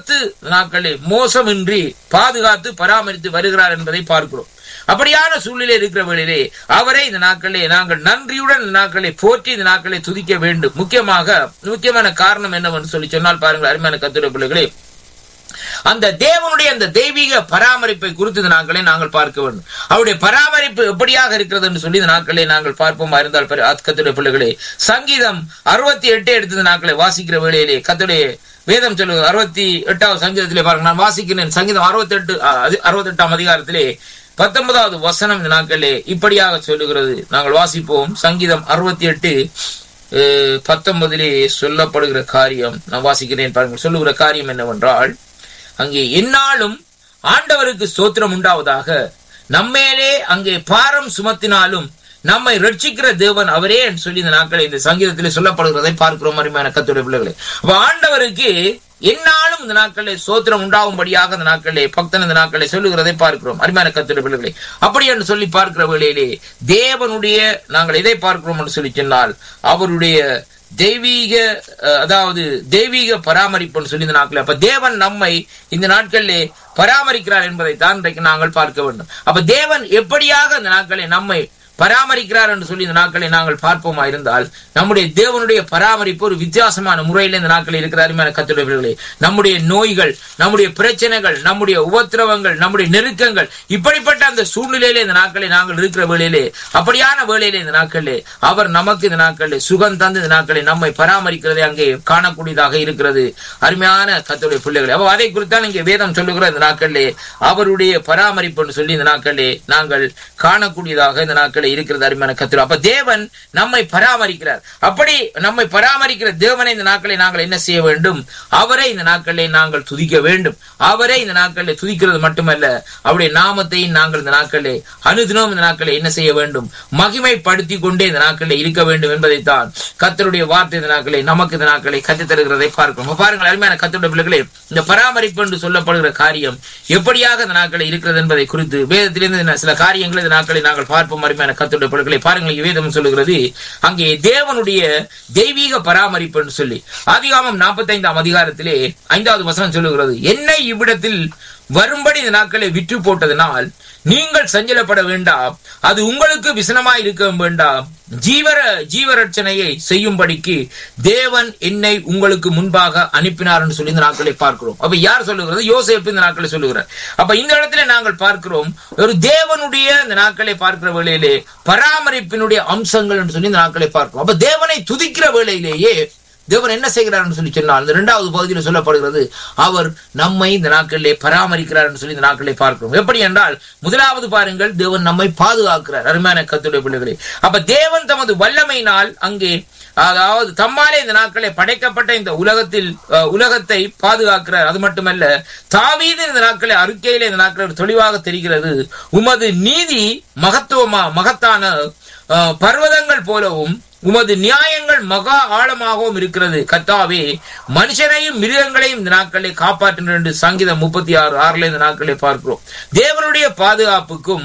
ஆபத்து நாட்களில் மோசமின்றி பாதுகாத்து பராமரித்து வருகிறார் என்பதை பார்க்கிறோம் அப்படியான சூழ்நிலை இருக்கிற வேளையிலே அவரை இந்த நாட்களிலே நாங்கள் நன்றியுடன் இந்த நாட்களை போற்றி இந்த நாட்களை துதிக்க வேண்டும் முக்கியமாக முக்கியமான காரணம் என்னவென்று சொல்லி சொன்னால் பாருங்கள் அருமையான கத்துரை பிள்ளைகளே அந்த தேவனுடைய அந்த தெய்வீக பராமரிப்பை குறித்து இந்த நாட்களை நாங்கள் பார்க்க வேண்டும் அவருடைய பராமரிப்பு எப்படியாக இருக்கிறது என்று சொல்லி இந்த நாட்களை நாங்கள் பார்ப்போமா இருந்தால் கத்துடைய பிள்ளைகளே சங்கீதம் அறுபத்தி எட்டு எடுத்து இந்த நாட்களை வாசிக்கிற வேளையிலே கத்துடைய வேதம் சொல்லுவது அறுபத்தி எட்டாவது சங்கீதத்திலே பாருங்க நான் வாசிக்கிறேன் சங்கீதம் அறுபத்தி எட்டு அறுபத்தி எட்டாம் அதிகாரத்திலே பத்தொன்பதாவது வசனம் இந்த நாட்களிலே இப்படியாக சொல்லுகிறது நாங்கள் வாசிப்போம் சங்கீதம் அறுபத்தி எட்டு பத்தொன்பதிலே சொல்லப்படுகிற காரியம் நான் வாசிக்கிறேன் பாருங்கள் சொல்லுகிற காரியம் என்னவென்றால் அங்கே என்னாலும் ஆண்டவருக்கு சோத்திரம் உண்டாவதாக நம்மேலே அங்கே பாரம் சுமத்தினாலும் நம்மை ரட்சிக்கிற தேவன் அவரே என்று சொல்லி இந்த நாட்களை இந்த சங்கீதத்தில் சொல்லப்படுகிறதை பார்க்கிறோம் அருமையான கத்துடைய பிள்ளைகளை அப்ப ஆண்டவருக்கு என்னாலும் இந்த நாட்களில் சோத்திரம் உண்டாகும்படியாக இந்த நாட்களிலே பக்தன் இந்த நாட்களை சொல்லுகிறதை பார்க்கிறோம் அருமையான கத்துடைய பிள்ளைகளை அப்படி என்று சொல்லி பார்க்கிற வேளையிலே தேவனுடைய நாங்கள் எதை பார்க்கிறோம் என்று சொல்லி சொன்னால் அவருடைய தெய்வீக அதாவது தெய்வீக பராமரிப்புன்னு சொல்லி இந்த நாட்கள் அப்ப தேவன் நம்மை இந்த நாட்களிலே பராமரிக்கிறார் என்பதை தான் இன்றைக்கு நாங்கள் பார்க்க வேண்டும் அப்ப தேவன் எப்படியாக இந்த நாட்களை நம்மை பராமரிக்கிறார் என்று சொல்லி இந்த நாட்களை நாங்கள் பார்ப்போமா இருந்தால் நம்முடைய தேவனுடைய பராமரிப்பு ஒரு வித்தியாசமான முறையில் இந்த நாட்களில் இருக்கிற அருமையான கத்துடையவர்களே நம்முடைய நோய்கள் நம்முடைய பிரச்சனைகள் நம்முடைய உபத்திரவங்கள் நம்முடைய நெருக்கங்கள் இப்படிப்பட்ட அந்த சூழ்நிலையில இந்த நாட்களை நாங்கள் இருக்கிற வேளையிலே அப்படியான வேளையிலே இந்த நாட்களிலே அவர் நமக்கு இந்த நாட்களில் சுகம் தந்து இந்த நாட்களை நம்மை பராமரிக்கிறதை அங்கே காணக்கூடியதாக இருக்கிறது அருமையான கத்துடைய பிள்ளைகளை அப்ப அதை குறித்தான் இங்கே வேதம் சொல்லுகிற இந்த நாட்களிலே அவருடைய பராமரிப்பு சொல்லி இந்த நாட்களிலே நாங்கள் காணக்கூடியதாக இந்த நாட்களில் இருக்கிறது அருமையான கத்திரம் அப்ப தேவன் நம்மை பராமரிக்கிறார் அப்படி நம்மை பராமரிக்கிற தேவனை இந்த நாட்களை நாங்கள் என்ன செய்ய வேண்டும் அவரை இந்த நாட்களை நாங்கள் துதிக்க வேண்டும் அவரை இந்த நாட்களில் துதிக்கிறது மட்டுமல்ல அவருடைய நாமத்தை நாங்கள் இந்த நாட்களில் அனுதினம் இந்த நாட்களை என்ன செய்ய வேண்டும் மகிமைப்படுத்தி கொண்டே இந்த நாட்களில் இருக்க வேண்டும் என்பதைத்தான் கத்தருடைய வார்த்தை இந்த நாட்களை நமக்கு இந்த நாட்களை கற்றுத் தருகிறதை பார்க்கிறோம் பாருங்கள் அருமையான கத்தருடைய பிள்ளைகளே இந்த பராமரிப்பு என்று சொல்லப்படுகிற காரியம் எப்படியாக இந்த நாட்களை இருக்கிறது என்பதை குறித்து வேதத்திலிருந்து சில காரியங்களை இந்த நாட்களை நாங்கள் பார்ப்போம் அருமையான கத்துடைய பிள்ளைகளை பாருங்கள் வேதம் சொல்லுகிறது அங்கே தேவனுடைய தெய்வீக பராமரிப்பு என்று சொல்லி அதிகாமம் நாற்பத்தி ஐந்தாம் அதிகாரத்திலே ஐந்தாவது வசனம் சொல்லுகிறது என்னை இவ்விடத்தில் வரும்படி இந்த நாட்களை விற்று போட்டதனால் நீங்கள் சஞ்சலப்பட வேண்டாம் அது உங்களுக்கு விசனமாய் இருக்க வேண்டாம் ஜீவர ஜீவரட்சணையை செய்யும்படிக்கு தேவன் என்னை உங்களுக்கு முன்பாக அனுப்பினார் என்று சொல்லி இந்த நாட்களை பார்க்கிறோம் அப்ப யார் சொல்லுகிறது யோசேப்பு இந்த நாட்களை சொல்லுகிறார் அப்ப இந்த இடத்துல நாங்கள் பார்க்கிறோம் ஒரு தேவனுடைய இந்த நாட்களை பார்க்கிற வேளையிலே பராமரிப்பினுடைய அம்சங்கள் என்று சொல்லி இந்த நாட்களை பார்க்கிறோம் அப்ப தேவனை துதிக்கிற வேளையிலேயே தேவன் என்ன செய்கிறார் சொல்லி சொன்னால் இந்த இரண்டாவது பகுதியில் சொல்லப்படுகிறது அவர் நம்மை இந்த நாட்களிலே பராமரிக்கிறார் என்று சொல்லி இந்த நாட்களை பார்க்கிறோம் எப்படி என்றால் முதலாவது பாருங்கள் தேவன் நம்மை பாதுகாக்கிறார் அருமையான கத்துடைய பிள்ளைகளே அப்ப தேவன் தமது வல்லமையினால் அங்கே அதாவது தம்மாலே இந்த நாட்களை படைக்கப்பட்ட இந்த உலகத்தில் உலகத்தை பாதுகாக்கிறார் அது மட்டுமல்ல தாவீது இந்த நாட்களை அறிக்கையில இந்த நாட்கள் தெளிவாக தெரிகிறது உமது நீதி மகத்துவமா மகத்தான பர்வதங்கள் போலவும் உமது நியாயங்கள் மகா ஆழமாகவும் இருக்கிறது கத்தாவே மனுஷனையும் மிருகங்களையும் இந்த நாட்களை காப்பாற்றுகின்ற என்று சங்கீதம் முப்பத்தி ஆறு ஆறுல இந்த நாட்களை பார்க்கிறோம் தேவனுடைய பாதுகாப்புக்கும்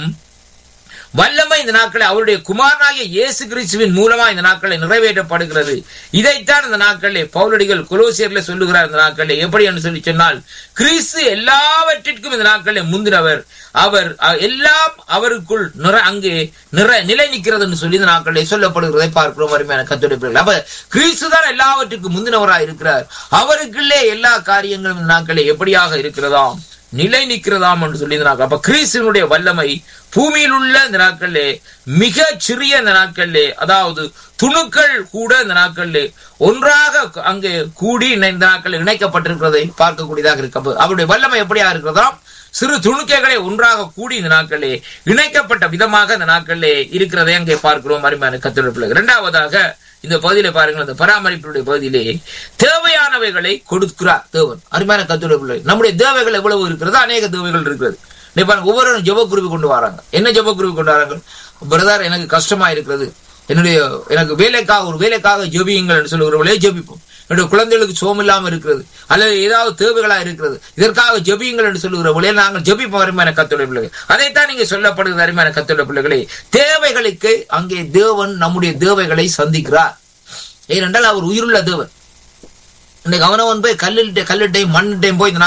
வல்லமை இந்த நாட்களை அவருடைய குமாரனாகிய இயேசு கிறிஸ்துவின் மூலமா இந்த நாட்களை நிறைவேற்றப்படுகிறது இதைத்தான் இந்த நாட்களில் பௌலடிகள் குலோசியர்ல சொல்லுகிறார் இந்த நாட்களில் எப்படி என்று சொல்லி சொன்னால் கிறிஸ்து எல்லாவற்றிற்கும் இந்த நாட்களில் முந்தினவர் அவர் எல்லாம் அவருக்குள் நிற அங்கே நிற நிலை நிற்கிறது சொல்லி இந்த நாட்களில் சொல்லப்படுகிறதை பார்க்கிறோம் அருமையான கத்துடைப்பில் அப்ப கிறிஸ்து தான் எல்லாவற்றுக்கும் முந்தினவராக இருக்கிறார் அவருக்குள்ளே எல்லா காரியங்களும் இந்த நாட்களில் எப்படியாக இருக்கிறதாம் நிலை நிற்கிறதாம் என்று சொல்லி இந்த நாட்கள் அப்ப கிறிஸ்துவனுடைய வல்லமை பூமியில் உள்ள இந்த நாட்களிலே மிக சிறிய இந்த நாட்களிலே அதாவது துணுக்கள் கூட இந்த நாட்களிலே ஒன்றாக அங்கே கூடி இந்த நாட்களில் இணைக்கப்பட்டிருக்கிறதை பார்க்கக்கூடியதாக இருக்க அவருடைய வல்லமை எப்படியா இருக்கிறதாம் சிறு துணுக்கைகளை ஒன்றாக கூடி இந்த நாட்களிலே இணைக்கப்பட்ட விதமாக இந்த நாட்களிலே இருக்கிறதை அங்கே பார்க்கிறோம் அருமையான கத்திரப்பிள்ளை இரண்டாவதாக இந்த பகுதியில பாருங்கள் அந்த பராமரிப்பினுடைய பகுதியிலே தேவையானவைகளை கொடுக்கிறார் தேவன் அருமையான கத்துடைய பிள்ளை நம்முடைய தேவைகள் எவ்வளவு இருக்கிறது அநேக தேவைகள் இருக்கிறது பாருங்க ஒவ்வொரு ஜபக்குருவி கொண்டு வராங்க என்ன ஜபக்குருவி கொண்டு வராங்க பிரதர் எனக்கு கஷ்டமா இருக்கிறது என்னுடைய எனக்கு வேலைக்காக ஒரு வேலைக்காக ஜெபியுங்கள் என்று சொல்லுகிறவர்களே ஜெபிப்போம் என்னுடைய குழந்தைகளுக்கு சோம் இல்லாம இருக்கிறது அல்லது ஏதாவது தேவைகளா இருக்கிறது இதற்காக ஜெபியுங்கள் என்று சொல்லுகிறவர்களே நாங்கள் ஜெபிப்போம் அருமையான கத்துடைய பிள்ளைகள் அதைத்தான் நீங்க சொல்லப்படுகிறது அருமையான கத்துடைய பிள்ளைகளே தேவைகளுக்கு அங்கே தேவன் நம்முடைய தேவைகளை சந்திக்கிறார் ஏனென்றால் அவர் உயிருள்ள தேவன் இன்னைக்கு அவனவன் போய் கல்லிட்ட கல்லிட்டையும் மண்ணிட்டையும் போய்